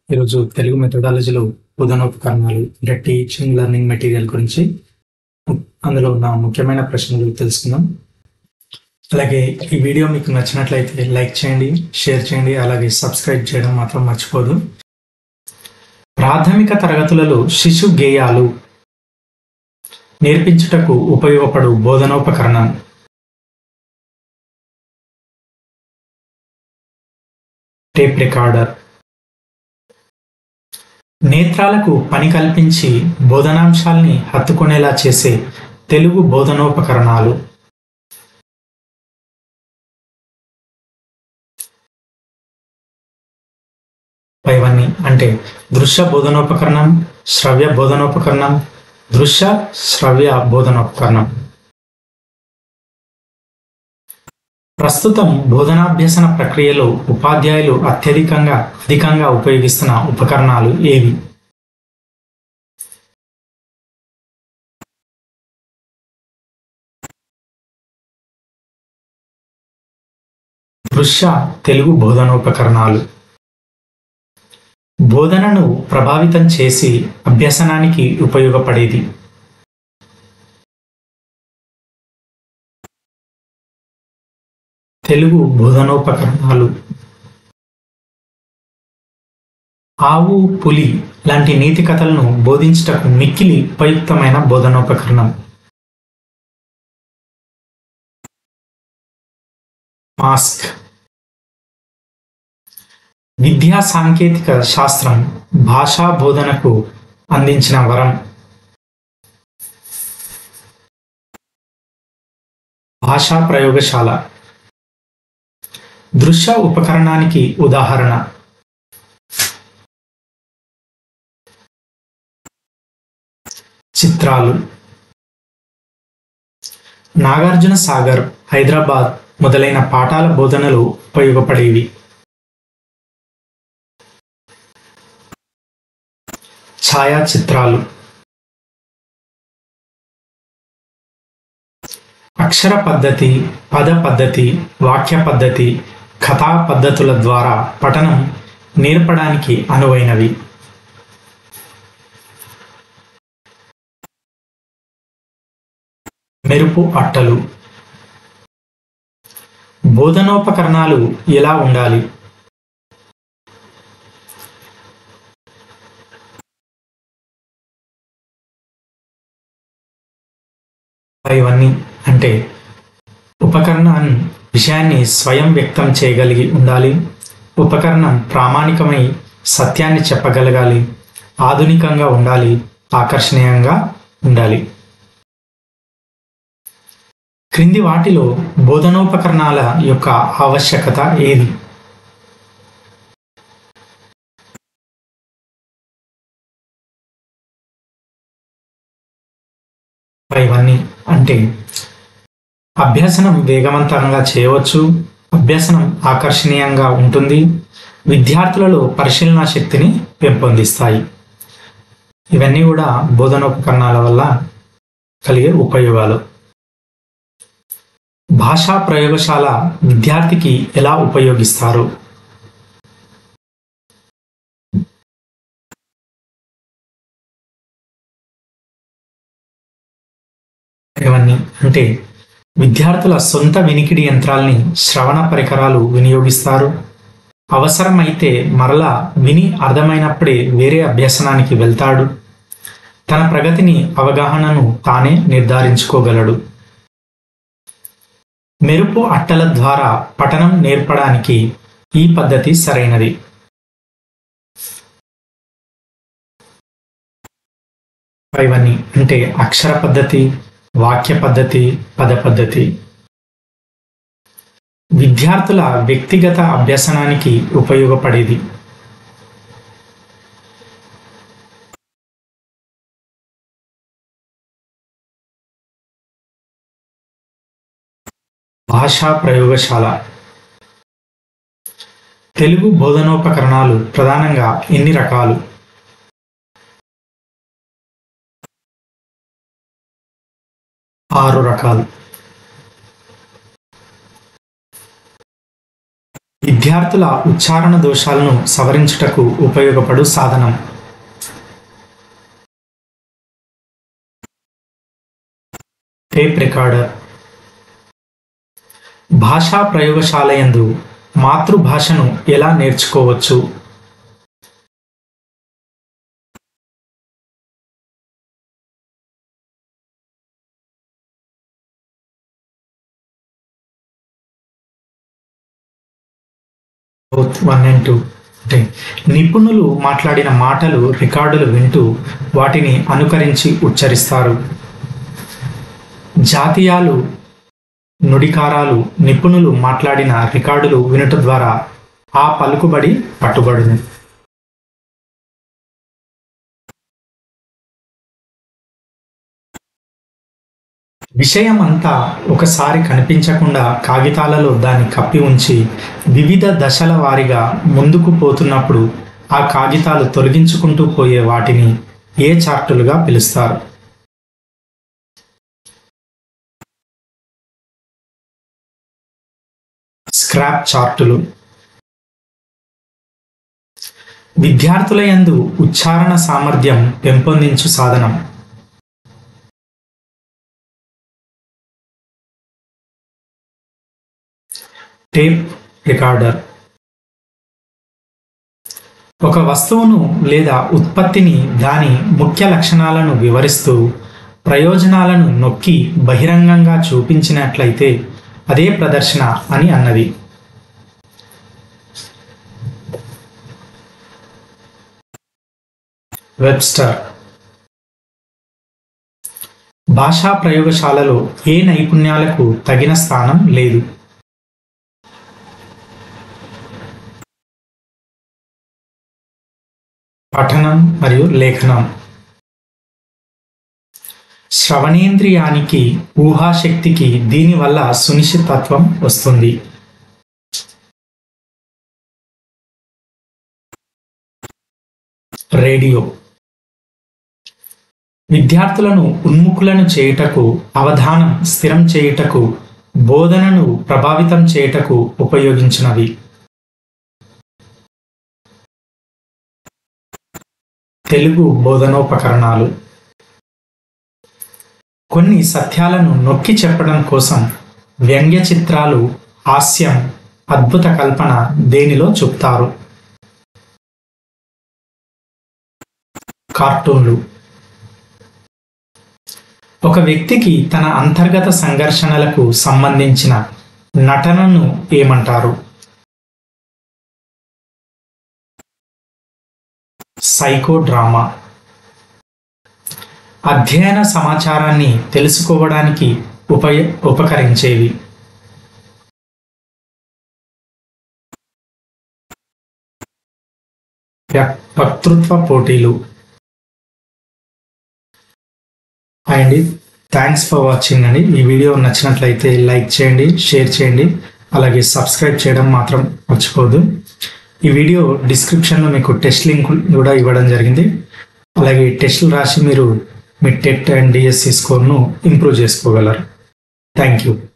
ఈరోజు తెలుగు మెథడాలజీలో బోధనోపకరణాలు అంటే teaching learning material గురించి అందులో ఉన్న ముఖ్యమైన ప్రశ్నలు తెలుసుకుందాం అలాగే ఈ వీడియో మీకు నచ్చినట్లయితే లైక్ చేయండి షేర్ చేయండి అలాగే సబ్స్క్రైబ్ చేయడం మాత్రం మర్చిపోదు ప్రాథమిక తరగతులలో శిశు గేయాలు నేర్పించుటకు ఉపయోగపడు బోధనోపకరణం టేప్ రికార్డర్ నేత్రాలకు పని కల్పించి బోధనాంశాల్ని హత్తుకునేలా చేసే తెలుగు బోధనోపకరణాలు పైవన్నీ అంటే దృశ్య బోధనోపకరణం శ్రవ్య బోధనోపకరణం దృశ్య శ్రవ్య బోధనోపకరణం ప్రస్తుతం బోధనాభ్యసన ప్రక్రియలో ఉపాధ్యాయులు అత్యధికంగా అధికంగా ఉపయోగిస్తున్న ఉపకరణాలు ఏవి దృశ్య తెలుగు బోధనోపకరణాలు బోధనను ప్రభావితం చేసి అభ్యసనానికి ఉపయోగపడేది తెలుగు బోధనోపకరణాలు ఆవు పులి లాంటి నీతి కథలను బోధించుటకు మిక్కిలి ఉపయుక్తమైన బోధనోపకరణం మాస్క్ విద్యా సాంకేతిక శాస్త్రం భాషా బోధనకు అందించిన వరం భాషా ప్రయోగశాల దృశ్య ఉపకరణానికి ఉదాహరణ చిత్రాలు నాగార్జున సాగర్ హైదరాబాద్ మొదలైన పాఠాల బోధనలు ఉపయోగపడేవి ఛాయాచిత్రాలు అక్షర పద్ధతి పద పద్ధతి వాక్య పద్ధతి కథా పద్ధతుల ద్వారా పఠనం నేర్పడానికి అనువైనవి మెరుపు అట్టలు బోధనోపకరణాలు ఎలా ఉండాలి ఇవన్నీ అంటే ఉపకరణం విషయాన్ని స్వయం వ్యక్తం చేయగలిగి ఉండాలి ఉపకరణం ప్రామాణికమై సత్యాన్ని చెప్పగలగాలి ఆధునికంగా ఉండాలి ఆకర్షణీయంగా ఉండాలి క్రింది వాటిలో బోధనోపకరణాల యొక్క ఆవశ్యకత ఏది ఇవన్నీ అంటే అభ్యసనం వేగవంతంగా చేయవచ్చు అభ్యసనం ఆకర్షణీయంగా ఉంటుంది విద్యార్థులలో పరిశీలన శక్తిని పెంపొందిస్తాయి ఇవన్నీ కూడా బోధనోపకరణాల వల్ల కలిగే ఉపయోగాలు భాషా ప్రయోగశాల విద్యార్థికి ఎలా ఉపయోగిస్తారు ఇవన్నీ అంటే విద్యార్థుల సొంత వినికిడి యంత్రాల్ని శ్రవణ పరికరాలు వినియోగిస్తారు అవసరమైతే మరలా విని అర్థమైనప్పుడే వేరే అభ్యసనానికి వెళ్తాడు తన ప్రగతిని అవగాహనను తానే నిర్ధారించుకోగలడు మెరుపు అట్టల ద్వారా పఠనం నేర్పడానికి ఈ పద్ధతి సరైనది ఇవన్నీ అంటే అక్షర పద్ధతి వాక్య పద్ధతి పద పద్ధతి విద్యార్థుల వ్యక్తిగత అభ్యసనానికి ఉపయోగపడేది భాషా ప్రయోగశాల తెలుగు బోధనోపకరణాలు ప్రధానంగా ఎన్ని రకాలు ఆరు రకాలు విద్యా విద్యార్థుల ఉచ్చారణ దోషాలను సవరించుటకు ఉపయోగపడు సాధనం టేప్ రికార్డర్ భాషా ప్రయోగశాలయందు మాతృభాషను ఎలా నేర్చుకోవచ్చు వన్ అండ్ టూ అంటే నిపుణులు మాట్లాడిన మాటలు రికార్డులు వింటూ వాటిని అనుకరించి ఉచ్చరిస్తారు జాతీయాలు నుడికారాలు నిపుణులు మాట్లాడిన రికార్డులు వినుట ద్వారా ఆ పలుకుబడి పట్టుబడును విషయం అంతా ఒకసారి కనిపించకుండా కాగితాలలో దాన్ని కప్పి ఉంచి వివిధ దశల వారీగా ముందుకు పోతున్నప్పుడు ఆ కాగితాలు తొలగించుకుంటూ పోయే వాటిని ఏ చార్టులుగా పిలుస్తారు స్క్రాప్ చార్టులు విద్యార్థుల యందు ఉచ్చారణ సామర్థ్యం పెంపొందించు సాధనం టేప్ రికార్డర్ ఒక వస్తువును లేదా ఉత్పత్తిని దాని ముఖ్య లక్షణాలను వివరిస్తూ ప్రయోజనాలను నొక్కి బహిరంగంగా చూపించినట్లయితే అదే ప్రదర్శన అని అన్నది వెబ్స్టర్ భాషా ప్రయోగశాలలో ఏ నైపుణ్యాలకు తగిన స్థానం లేదు పఠనం మరియు లేఖనం శ్రవణేంద్రియానికి ఊహాశక్తికి దీనివల్ల సునిశ్చితత్వం వస్తుంది రేడియో విద్యార్థులను ఉన్ముఖులను చేయుటకు అవధానం స్థిరం చేయుటకు బోధనను ప్రభావితం చేయుటకు ఉపయోగించినవి తెలుగు బోధనోపకరణాలు కొన్ని సత్యాలను నొక్కి చెప్పడం కోసం వ్యంగ్య చిత్రాలు హాస్యం అద్భుత కల్పన దేనిలో చూపుతారు కార్టూన్లు ఒక వ్యక్తికి తన అంతర్గత సంఘర్షణలకు సంబంధించిన నటనను ఏమంటారు సైకో డ్రామా అధ్యయన సమాచారాన్ని తెలుసుకోవడానికి ఉపయ ఉపకరించేవి వ్య- వక్తృత్వ పోటీలు హాయ్ అండి థ్యాంక్స్ ఫర్ వాచింగ్ అండి ఈ వీడియో నచ్చినట్లయితే లైక్ చేయండి షేర్ చేయండి అలాగే సబ్స్క్రైబ్ చేయడం మాత్రం మర్చిపోదు ఈ వీడియో డిస్క్రిప్షన్లో మీకు టెస్ట్ లింక్ కూడా ఇవ్వడం జరిగింది అలాగే టెస్టులు రాసి మీరు మీ టెట్ అండ్ డిఎస్సి స్కోర్ను ఇంప్రూవ్ చేసుకోగలరు థ్యాంక్ యూ